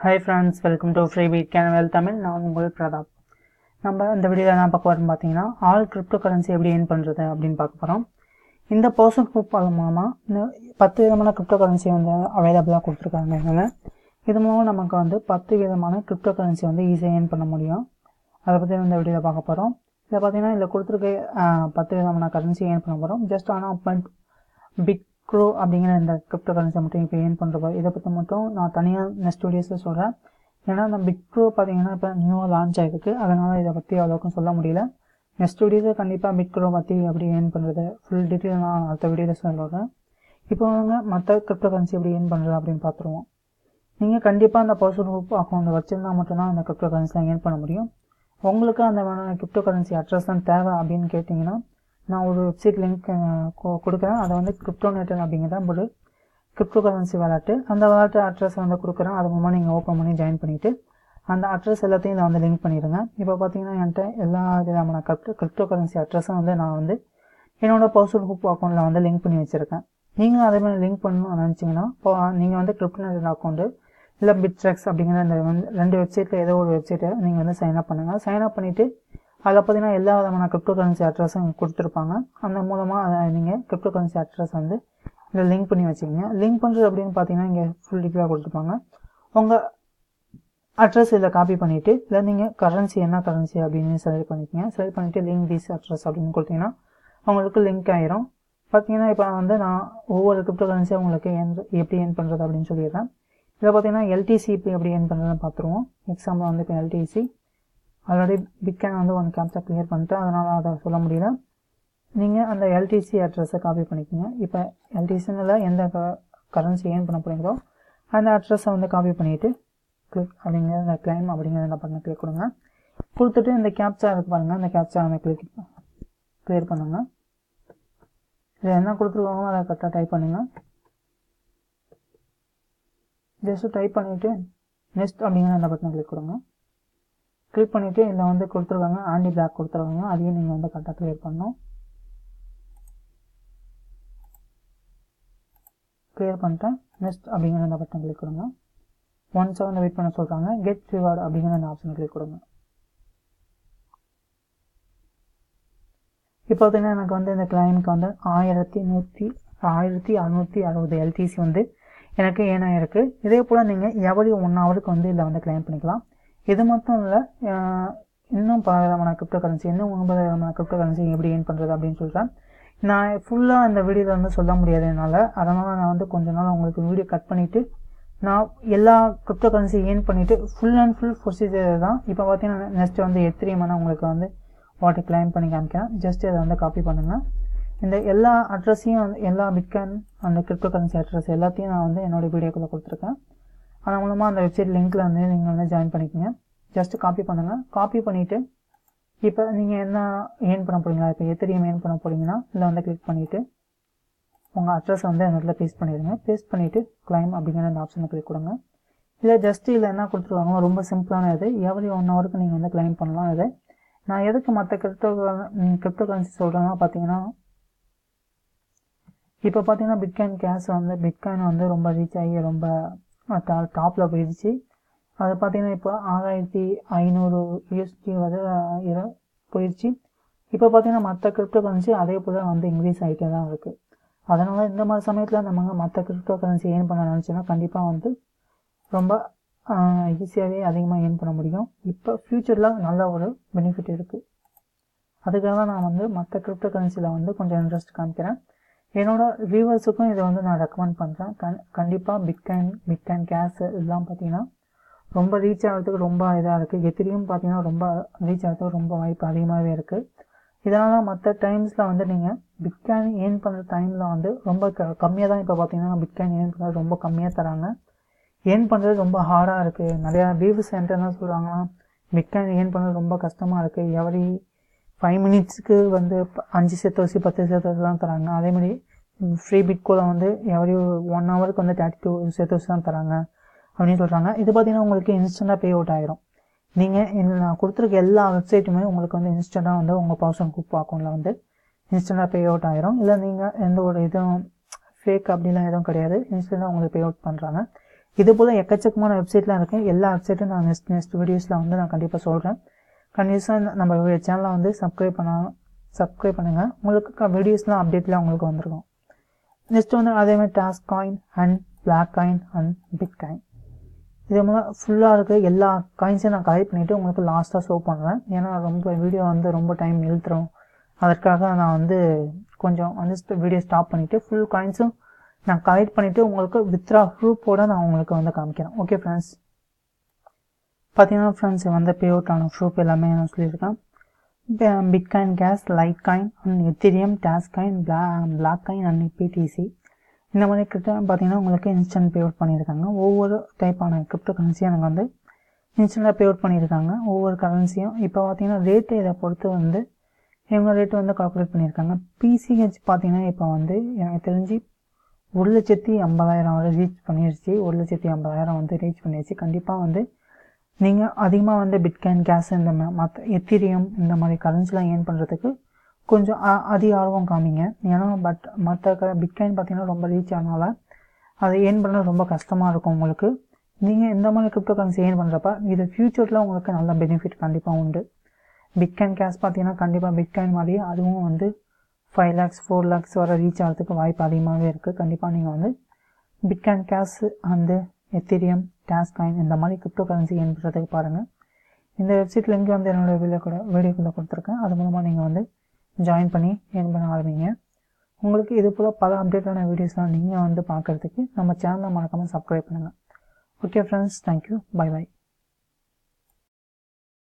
hi friends welcome to free weed channel Tamil நான் உங்கள் பிரதாப் நம்ம இந்த வீடியோவில் என்ன பார்க்க வரோம் பார்த்தீங்கன்னா ஆல் கிரிப்டோ கரன்சி எப்படி ஏர்ன் பண்ணுறது அப்படின்னு பார்க்க போகிறோம் இந்த பர்சன் குரூப் அது மூலமாக இந்த பத்து விதமான கிரிப்டோ கரன்சி வந்து அவைலபிளாக கொடுத்துருக்காங்க இதனால் இது மூலம் நமக்கு வந்து பத்து விதமான கிரிப்டோ கரன்சி வந்து ஈஸியாக ஏர்ன் பண்ண முடியும் அதை பற்றி இந்த வீடியோவில் பார்க்க போகிறோம் இதில் பார்த்தீங்கன்னா இதில் கொடுத்துருக்க ஆஹ், பத்து விதமான கரன்சி ஏர்ன் பண்ண போகிறோம் ஜஸ்ட் ஆனால் பிக் க்ரோ அப்படிங்கிற இந்த கிரிப்டோ கரன்சி மட்டும் இப்போ ஏர்ன் பண்ணுறப்போ இதை பற்றி மட்டும் நான் தனியாக நெக்ஸ்ட் வீடியோஸில் சொல்கிறேன் ஏன்னா இந்த பிக் க்ரோ பார்த்தீங்கன்னா இப்போ நியூவாக லான்ச் ஆகிருக்கு அதனால் இதை பற்றி அவ்வளோக்கும் சொல்ல முடியல நெக்ஸ்ட் வீடியோஸில் கண்டிப்பாக பிக் க்ரோ பற்றி எப்படி ஏர்ன் பண்ணுறது ஃபுல் டீட்டெயில் நான் அடுத்த வீடியோவில் சொல்கிறேன் இப்போ வாங்க மற்ற கிரிப்டோ கரன்சி எப்படி ஏர்ன் பண்ணுறது அப்படின்னு பார்த்துருவோம் நீங்கள் கண்டிப்பாக அந்த பர்சனல் குரூப் அக்கௌண்ட் வச்சிருந்தா மட்டும்தான் அந்த கிரிப்டோ கரன்சிலாம் ஏர்ன் பண்ண முடியும் உங்களுக்கு அந்த கிரிப்டோ கரன்சி அட்ரஸ் தான் தேவை அப்படின்னு கேட்டிங்கன்னா நான் ஒரு வெப்சைட் லிங்க் கொடுக்குறேன் அதை வந்து கிரிப்டோ நெட்டன் அப்படிங்கிற ஒரு கிரிப்டோ கரன்சி விளாட்டு அந்த விளாட்டு அட்ரஸ் வந்து கொடுக்குறேன் அது மூலமாக நீங்கள் ஓப்பன் பண்ணி ஜாயின் பண்ணிவிட்டு அந்த அட்ரஸ் எல்லாத்தையும் இதை வந்து லிங்க் பண்ணிடுங்க இப்போ பார்த்தீங்கன்னா என்கிட்ட எல்லா விதமான கிரிப்டோ கிரிப்டோ கரன்சி அட்ரஸும் வந்து நான் வந்து என்னோட பர்சனல் குரூப் அக்கௌண்ட்டில் வந்து லிங்க் பண்ணி வச்சுருக்கேன் நீங்களும் அதே மாதிரி லிங்க் பண்ணணும்னு நினச்சிங்கன்னா இப்போ நீங்கள் வந்து கிரிப்டோ நெட் அக்கௌண்ட்டு இல்லை பிட்ரெக்ஸ் அப்படிங்கிற இந்த வந்து ரெண்டு வெப்சைட்டில் ஏதோ ஒரு வெப்சைட்டை நீங்கள் வந்து சைன் அப் பண்ணுங்கள் சைன் அப் பண்ணிவிட்டு அதில் பார்த்தீங்கன்னா எல்லா விதமான கிரிப்டோ கரன்சி அட்ரஸும் கொடுத்துருப்பாங்க அந்த மூலமாக அதை நீங்கள் கிரிப்டோ கரன்சி அட்ரஸ் வந்து இதில் லிங்க் பண்ணி வச்சுக்கோங்க லிங்க் பண்ணுறது அப்படின்னு பார்த்தீங்கன்னா இங்கே ஃபுல் டீட்டெயிலாக கொடுத்துருப்பாங்க உங்கள் அட்ரஸ் இதில் காப்பி பண்ணிவிட்டு இல்லை நீங்கள் கரன்சி என்ன கரன்சி அப்படின்னு செலக்ட் பண்ணிக்கோங்க செலக்ட் பண்ணிவிட்டு லிங்க் திஸ் அட்ரஸ் அப்படின்னு கொடுத்தீங்கன்னா உங்களுக்கு லிங்க் ஆயிரும் பார்த்தீங்கன்னா இப்போ வந்து நான் ஒவ்வொரு கிரிப்டோ கரன்சியாக உங்களுக்கு எந்த- எப்படி ஏர்ன் பண்ணுறது அப்படின்னு சொல்லிடுறேன் இதில் பார்த்தீங்கன்னா எல்டிசி இப்போ எப்படி ஏர்ன் பண்ணுறதுன்னு பார்த்துருவோம் எக்ஸாம்பிள் வந்து இப்போ எல்டிசி ஆல்ரெடி பிட்காயின் வந்து ஒன் கேப்சா கிளியர் பண்ணிட்டு அதனால் அதை சொல்ல முடியல நீங்கள் அந்த எல்டிசி அட்ரஸை காப்பி பண்ணிக்கோங்க இப்போ எல்டிசினில் எந்த கரன்சி ஏர்ன் பண்ண போகிறீங்களோ அந்த அட்ரஸை வந்து காப்பி பண்ணிவிட்டு கிளிக் அப்படிங்கிற அந்த கிளைம் அப்படிங்கிற அந்த பட்டனை கிளிக் கொடுங்க கொடுத்துட்டு இந்த கேப்சா இருக்கு பாருங்கள் அந்த கேப்சா வந்து கிளிக் கிளியர் பண்ணுங்க இதில் என்ன கொடுத்துருக்காங்களோ அதை கரெக்டாக டைப் பண்ணுங்க ஜஸ்ட் டைப் பண்ணிவிட்டு நெக்ஸ்ட் அப்படிங்கிற அந்த பட்டனை கிளிக் கொடுங்க கிளிக் பண்ணிவிட்டு இதில் வந்து கொடுத்துருக்காங்க ஆண்டி பிளாக் கொடுத்துருக்காங்க அதையும் நீங்கள் வந்து கரெக்டாக கிளியர் பண்ணணும் கிளியர் பண்ணிட்டேன் நெக்ஸ்ட் அப்படிங்கிற அந்த பட்டன் கிளிக் கொடுங்க ஒன் செவன் வெயிட் பண்ண சொல்கிறாங்க கெட் ரிவார்டு அப்படிங்கிற அந்த ஆப்ஷனை கிளிக் கொடுங்க இப்போ பார்த்தீங்கன்னா எனக்கு வந்து இந்த கிளைமுக்கு வந்து ஆயிரத்தி நூற்றி ஆயிரத்தி அறநூற்றி அறுபது எல்டிசி வந்து எனக்கு ஏனாயிருக்கு இதே போல் நீங்கள் எவரி ஒன் ஹவருக்கு வந்து இதில் வந்து கிளைம் பண்ணிக்கலாம் இது மட்டும் இல்லை இன்னும் பல விதமான கிரிப்டோ கரன்சி இன்னும் ஒன்பது விதமான கிரிப்டோ கரன்சி எப்படி ஏர்ன் பண்ணுறது அப்படின்னு சொல்கிறேன் நான் ஃபுல்லாக இந்த வீடியோவில் வந்து சொல்ல முடியாது என்னால் அதனால் நான் வந்து கொஞ்ச நாள் உங்களுக்கு வீடியோ கட் பண்ணிவிட்டு நான் எல்லா கிரிப்டோ கரன்சி ஏர்ன் பண்ணிவிட்டு ஃபுல் அண்ட் ஃபுல் ப்ரொசீஜர் தான் இப்போ பார்த்தீங்கன்னா நெக்ஸ்ட் வந்து எத்திரியமான உங்களுக்கு வந்து வாட்டை கிளைம் பண்ணி காமிக்கிறேன் ஜஸ்ட் அதை வந்து காப்பி பண்ணுங்கள் இந்த எல்லா அட்ரஸையும் வந்து எல்லா பிட்காயின் அந்த கிரிப்டோ கரன்சி அட்ரஸ் எல்லாத்தையும் நான் வந்து என்னோட வீடியோக்குள்ளே கொடுத்துருக்கேன் அதன் மூலமாக அந்த வெப்சைட் லிங்க்கில் வந்து நீங்கள் வந்து ஜாயின் பண்ணிக்கோங்க ஜஸ்ட் காப்பி பண்ணுங்கள் காப்பி பண்ணிவிட்டு இப்போ நீங்கள் என்ன ஏர்ன் பண்ண போறீங்களா இப்போ எத்திரியம் ஏர்ன் பண்ண போறீங்கன்னா இதில் வந்து கிளிக் பண்ணிவிட்டு உங்கள் அட்ரஸ் வந்து அந்த இடத்துல பேஸ்ட் பண்ணிடுங்க பேஸ்ட் பண்ணிவிட்டு கிளைம் அப்படிங்கிற அந்த ஆப்ஷனை கிளிக் கொடுங்க இதில் ஜஸ்ட் இதில் என்ன கொடுத்துருவாங்க ரொம்ப சிம்பிளான இது எவரி ஒன் ஹவருக்கு நீங்கள் வந்து கிளைம் பண்ணலாம் இது நான் எதுக்கு மற்ற கிரிப்டோ கிரிப்டோ கரன்சி சொல்கிறேன்னா பார்த்தீங்கன்னா இப்போ பார்த்தீங்கன்னா பிட்காயின் கேஷ் வந்து பிட்காயின் வந்து ரொம்ப ரீச் ஆகி ரொம்ப டாப்பில் போயிடுச்சு அது பார்த்தீங்கன்னா இப்போ ஆறாயிரத்தி ஐநூறு யூஎஸ்டி வந்து இரு போயிடுச்சு இப்போ பார்த்தீங்கன்னா மற்ற கிரிப்டோ கரன்சி அதே போல் வந்து இன்க்ரீஸ் ஆகிட்டே தான் இருக்குது அதனால் இந்த மாதிரி சமயத்தில் நம்ம மற்ற கிரிப்டோ கரன்சி ஏர்ன் பண்ண நினச்சோன்னா கண்டிப்பாக வந்து ரொம்ப ஈஸியாகவே அதிகமாக ஏர்ன் பண்ண முடியும் இப்போ ஃப்யூச்சரில் நல்ல ஒரு பெனிஃபிட் இருக்குது அதுக்காக தான் நான் வந்து மற்ற கிரிப்டோ கரன்சியில் வந்து கொஞ்சம் இன்ட்ரெஸ்ட் காமிக்கிறேன் என்னோட வியூவர்ஸுக்கும் இதை வந்து நான் ரெக்கமெண்ட் பண்ணுறேன் கண் கண்டிப்பாக பிட்காயின் பிட்காயின் கேஸ் இதெல்லாம் பார்த்தீங்கன்னா ரொம்ப ரீச் ஆகிறதுக்கு ரொம்ப இதாக இருக்குது எத்திரியும் பார்த்தீங்கன்னா ரொம்ப ரீச் ஆகிறதுக்கு ரொம்ப வாய்ப்பு அதிகமாகவே இருக்குது இதனால் மற்ற டைம்ஸில் வந்து நீங்கள் பிட்காயின் ஏர்ன் பண்ணுற டைமில் வந்து ரொம்ப க கம்மியாக தான் இப்போ பார்த்தீங்கன்னா பிட்காயின் ஏர்ன் பண்ணுறது ரொம்ப கம்மியாக தராங்க ஏர்ன் பண்ணுறது ரொம்ப ஹார்டாக இருக்குது நிறையா வியூஸ் சென்டர் என்ன சொல்கிறாங்கன்னா பிட்காயின் ஏர்ன் பண்ணுறது ரொம்ப கஷ்டமாக இருக்குது எவரி ஃபைவ் மினிட்ஸ்க்கு வந்து ப- அஞ்சு செத்தோசி பத்து செத்தோசி தான் தராங்க அதேமாதிரி ஃப்ரீ பிட்கோல வந்து எவரி ஒன் ஹவருக்கு வந்து தேர்ட்டி டூ செத்தோசி தான் தராங்க அப்படின்னு சொல்கிறாங்க இது பார்த்தீங்கன்னா உங்களுக்கு இன்ஸ்டண்ட்டாக பே அவுட் ஆயிரும் நீங்கள் நான் கொடுத்துருக்க எல்லா வெப்சைட்டுமே உங்களுக்கு வந்து இன்ஸ்டண்ட்டாக வந்து உங்கள் பர்சன் குரூப் அக்கௌண்ட்டில் வந்து இன்ஸ்டண்ட்டாக பே அவுட் ஆயிரும் இல்லை நீங்கள் எந்த ஒரு இதுவும் ஃபேக் அப்படிலாம் எதுவும் கிடையாது இன்ஸ்டண்ட்டாக உங்களுக்கு பே அவுட் பண்ணுறாங்க இது போல் எக்கச்சக்கமான வெப்சைட்லாம் இருக்குது எல்லா வெப்சைட்டும் நான் நெக்ஸ்ட் நெக்ஸ்ட் வீடியோஸில் வந்து நான் கண்டிப்பாக சொல்கிறேன் கண்டிப்பாக நம்ம சேனலை வந்து சப்ஸ்கிரைப் பண்ண சப்ஸ்கிரைப் பண்ணுங்கள் உங்களுக்கு வீடியோஸ்லாம் அப்டேட்லாம் உங்களுக்கு வந்திருக்கும் நெக்ஸ்ட் வந்து அதே மாதிரி task coin and block coin and bitcoin இது மூலம் ஃபுல்லாக இருக்க எல்லா காயின்ஸையும் நான் கலெக்ட் பண்ணிவிட்டு உங்களுக்கு லாஸ்ட்டாக ஷோ பண்ணுறேன் ஏன்னா ரொம்ப வீடியோ வந்து ரொம்ப டைம் இழுத்துரும் அதற்காக நான் வந்து கொஞ்சம் வந்து வீடியோ ஸ்டாப் பண்ணிவிட்டு ஃபுல் காயின்ஸும் நான் கலெக்ட் பண்ணிவிட்டு உங்களுக்கு வித்ரா ப்ரூஃபோடு நான் உங்களுக்கு வந்து காமிக்கிறேன் ஓகே ஃப்ரெண்ட்ஸ் பார்த்தீங்கன்னா ஃப்ரெண்ட்ஸ் வந்து பே அவுட் ஆன ப்ரூஃப் எல்லாமே நான் சொல்லியிருக்கேன் bitcoin cash litecoin and ethereum dash coin bla block coin and BTC இந்த மாதிரி கிட்ட பார்த்தீங்கன்னா உங்களுக்கு இன்ஸ்டன்ட் பே அவுட் பண்ணியிருக்காங்க ஒவ்வொரு டைப்பான கிரிப்டோ கரன்சியும் எனக்கு வந்து இன்ஸ்டண்ட்டாக பே அவுட் பண்ணியிருக்காங்க ஒவ்வொரு கரன்சியும் இப்போ பார்த்தீங்கன்னா ரேட்டு இதை பொறுத்து வந்து இவங்க ரேட்டு வந்து கால்குலேட் பண்ணியிருக்காங்க பிசிஹெச் பார்த்தீங்கன்னா இப்போ வந்து எனக்கு தெரிஞ்சு ஒரு லட்சத்தி ஐம்பதாயிரம் வரை ரீச் பண்ணிடுச்சு ஒரு லட்சத்தி ஐம்பதாயிரம் வந்து ரீச் பண்ணிடுச்சு கண்டிப்பாக வந்து நீங்கள் அதிகமாக வந்து பிட்காயின் கேஸ் இந்த மற்ற எத்திரியம் இந்த மாதிரி கரன்சிலாம் ஏர்ன் பண்ணுறதுக்கு கொஞ்சம் அதிக ஆர்வம் காமிங்க ஏன்னா பட் மற்ற க பிட்காயின் பார்த்தீங்கன்னா ரொம்ப ரீச் ஆனால அதை ஏர்ன் பண்ண ரொம்ப கஷ்டமாக இருக்கும் உங்களுக்கு நீங்கள் இந்த மாதிரி கிரிப்டோ கரன்சி ஏர்ன் பண்ணுறப்ப இது ஃப்யூச்சரில் உங்களுக்கு நல்ல பெனிஃபிட் கண்டிப்பாக உண்டு பிட்காயின் கேஷ் பார்த்தீங்கன்னா கண்டிப்பாக பிட்காயின் மாதிரி அதுவும் வந்து ஃபைவ் லேக்ஸ் ஃபோர் லேக்ஸ் வர ரீச் ஆகிறதுக்கு வாய்ப்பு அதிகமாகவே இருக்குது கண்டிப்பாக நீங்கள் வந்து பிட்காயின் கேஷ் அந்த எத்திரியம் டாஸ் காயின் இந்த மாதிரி கிரிப்டோ கரன்சி ஏர்ன் பண்ணுறதுக்கு பாருங்கள் இந்த வெப்சைட் லிங்க் வந்து என்னோடய வீடியோ கூட வீடியோக்குள்ளே கொடுத்துருக்கேன் அது மூலமாக நீங்கள் வந்து ஜாயின் பண்ணி ஏர்ன் பண்ண ஆரம்பிங்க உங்களுக்கு இது போல் பல அப்டேட்டான வீடியோஸ்லாம் நீங்கள் வந்து பார்க்குறதுக்கு நம்ம சேனலை மறக்காமல் சப்ஸ்கிரைப் பண்ணுங்கள் okay friends thank you bye by